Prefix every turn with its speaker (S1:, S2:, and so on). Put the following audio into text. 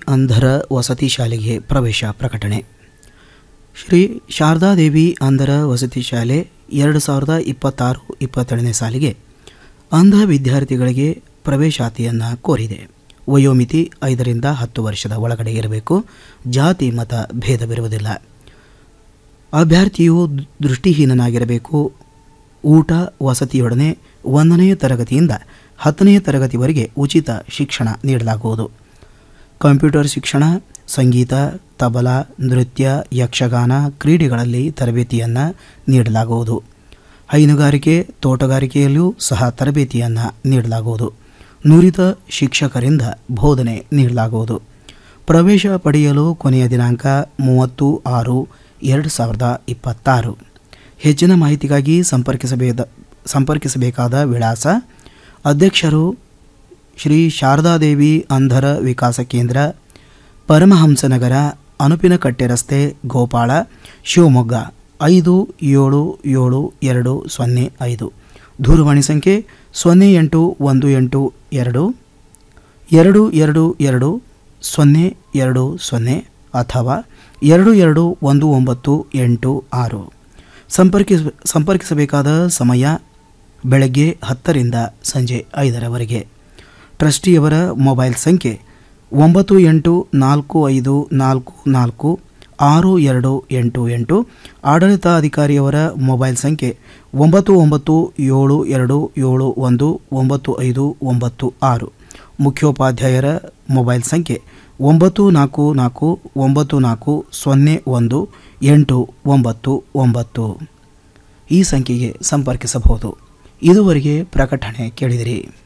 S1: ಅಂಧರ ವಸತಿ ಶಾಲೆಗೆ ಪ್ರವೇಶ ಪ್ರಕಟಣೆ ಶ್ರೀ ಶಾರದಾದೇವಿ ಅಂಧರ ವಸತಿ ಶಾಲೆ ಎರಡು ಸಾವಿರದ ಇಪ್ಪತ್ತಾರು ಇಪ್ಪತ್ತೆರಡನೇ ಸಾಲಿಗೆ ಅಂಧ ವಿದ್ಯಾರ್ಥಿಗಳಿಗೆ ಪ್ರವೇಶಾತಿಯನ್ನು ಕೋರಿದೆ ವಯೋಮಿತಿ ಐದರಿಂದ ಹತ್ತು ವರ್ಷದ ಒಳಗಡೆ ಇರಬೇಕು ಜಾತಿ ಮತ ಭೇದವಿರುವುದಿಲ್ಲ ಅಭ್ಯರ್ಥಿಯು ದೃಷ್ಟಿಹೀನನಾಗಿರಬೇಕು ಊಟ ವಸತಿಯೊಡನೆ ಒಂದನೆಯ ತರಗತಿಯಿಂದ ಹತ್ತನೆಯ ತರಗತಿವರೆಗೆ ಉಚಿತ ಶಿಕ್ಷಣ ನೀಡಲಾಗುವುದು ಕಂಪ್ಯೂಟರ್ ಶಿಕ್ಷಣ ಸಂಗೀತ ತಬಲಾ ನೃತ್ಯ ಯಕ್ಷಗಾನ ಕ್ರೀಡೆಗಳಲ್ಲಿ ತರಬೇತಿಯನ್ನು ನೀಡಲಾಗುವುದು ಹೈನುಗಾರಿಕೆ ತೋಟಗಾರಿಕೆಯಲ್ಲಿಯೂ ಸಹ ತರಬೇತಿಯನ್ನು ನೀಡಲಾಗುವುದು ನುರಿತ ಶಿಕ್ಷಕರಿಂದ ಬೋಧನೆ ನೀಡಲಾಗುವುದು ಪ್ರವೇಶ ಪಡೆಯಲು ಕೊನೆಯ ದಿನಾಂಕ ಮೂವತ್ತು ಆರು ಎರಡು ಸಾವಿರದ ಇಪ್ಪತ್ತಾರು ಹೆಚ್ಚಿನ ಮಾಹಿತಿಗಾಗಿ ಸಂಪರ್ಕಿಸಬೇದ ಸಂಪರ್ಕಿಸಬೇಕಾದ ವಿಳಾಸ ಅಧ್ಯಕ್ಷರು ಶ್ರೀ ಶಾರದಾದೇವಿ ಅಂಧರ ವಿಕಾಸ ಕೇಂದ್ರ ಪರಮಹಂಸನಗರ ಅನುಪಿನಕಟ್ಟೆ ರಸ್ತೆ ಗೋಪಾಳ ಶಿವಮೊಗ್ಗ ಐದು ಏಳು ಏಳು ಎರಡು ಸೊನ್ನೆ ಐದು ದೂರವಾಣಿ ಸಂಖ್ಯೆ ಸೊನ್ನೆ ಎಂಟು ಒಂದು ಎಂಟು ಎರಡು ಎರಡು ಎರಡು ಎರಡು ಸೊನ್ನೆ ಎರಡು ಸೊನ್ನೆ ಅಥವಾ ಎರಡು ಎರಡು ಒಂದು ಒಂಬತ್ತು ಎಂಟು ಆರು ಸಂಪರ್ಕಿಸ ಸಂಪರ್ಕಿಸಬೇಕಾದ ಸಮಯ ಬೆಳಗ್ಗೆ ಹತ್ತರಿಂದ ಸಂಜೆ ಐದರವರೆಗೆ ಟ್ರಸ್ಟಿಯವರ ಮೊಬೈಲ್ ಸಂಖ್ಯೆ ಒಂಬತ್ತು ಎಂಟು ನಾಲ್ಕು ಐದು ನಾಲ್ಕು ನಾಲ್ಕು ಆರು ಎರಡು ಎಂಟು ಎಂಟು ಆಡಳಿತಾಧಿಕಾರಿಯವರ ಮೊಬೈಲ್ ಸಂಖ್ಯೆ ಒಂಬತ್ತು ಒಂಬತ್ತು ಏಳು ಎರಡು ಏಳು ಒಂದು ಒಂಬತ್ತು ಐದು ಒಂಬತ್ತು ಆರು ಮುಖ್ಯೋಪಾಧ್ಯಾಯರ ಮೊಬೈಲ್ ಸಂಖ್ಯೆ ಒಂಬತ್ತು ನಾಲ್ಕು ನಾಲ್ಕು ಒಂಬತ್ತು ನಾಲ್ಕು ಸೊನ್ನೆ ಒಂದು ಎಂಟು ಒಂಬತ್ತು ಒಂಬತ್ತು ಈ ಸಂಖ್ಯೆಗೆ ಸಂಪರ್ಕಿಸಬಹುದು ಇದುವರೆಗೆ ಪ್ರಕಟಣೆ ಕೇಳಿದಿರಿ